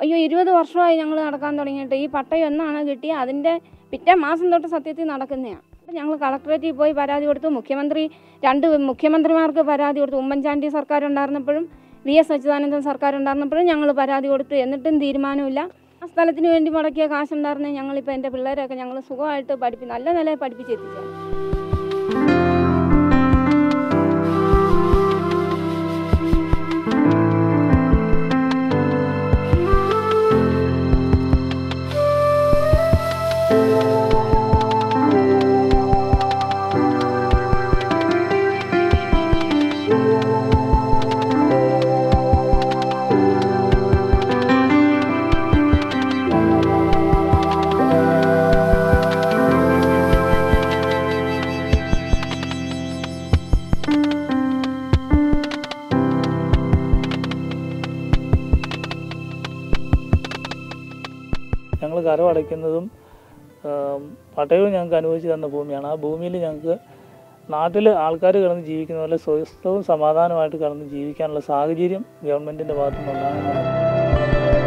അയ്യോ ഇരുപത് വർഷമായി ഞങ്ങൾ നടക്കാൻ തുടങ്ങിയിട്ട് ഈ പട്ടയം എന്നാണ് കിട്ടിയ അതിൻ്റെ പിറ്റേ മാസം തൊട്ട് സത്യത്തിൽ നടക്കുന്നതാണ് അപ്പം ഞങ്ങൾ കളക്ടറേറ്റിൽ പോയി പരാതി കൊടുത്തു മുഖ്യമന്ത്രി രണ്ട് മുഖ്യമന്ത്രിമാർക്ക് പരാതി കൊടുത്തു ഉമ്മൻചാണ്ടി സർക്കാർ ഉണ്ടായിരുന്നപ്പോഴും വി എസ് അച്യുതാനന്ദൻ സർക്കാർ ഉണ്ടായിരുന്നപ്പോഴും ഞങ്ങൾ പരാതി കൊടുത്തു എന്നിട്ടും തീരുമാനമില്ല ആ സ്ഥലത്തിന് വേണ്ടി മുടക്കിയ കാശുണ്ടായിരുന്നെ ഞങ്ങളിപ്പോൾ എൻ്റെ പിള്ളേരെയൊക്കെ ഞങ്ങൾ സുഖമായിട്ട് പഠിപ്പി നല്ല നിലയിൽ പഠിപ്പിച്ചെത്തിച്ചു ഞങ്ങൾ കരമടയ്ക്കുന്നതും ആം, പട്ടയവും ഞങ്ങൾക്ക് അനുവദിച്ച് തന്ന ഭൂമിയാണ് ആ ഭൂമിയിൽ ഞങ്ങൾക്ക് നാട്ടിൽ ആൾക്കാർ കിടന്ന് ജീവിക്കുന്ന പോലെ സ്വസ്ഥവും സമാധാനമായിട്ട് കിടന്ന് ജീവിക്കാനുള്ള സാഹചര്യം ഗവൺമെൻറ്റിൻ്റെ ഭാഗത്തു നിന്നുണ്ടാകുന്നുണ്ട്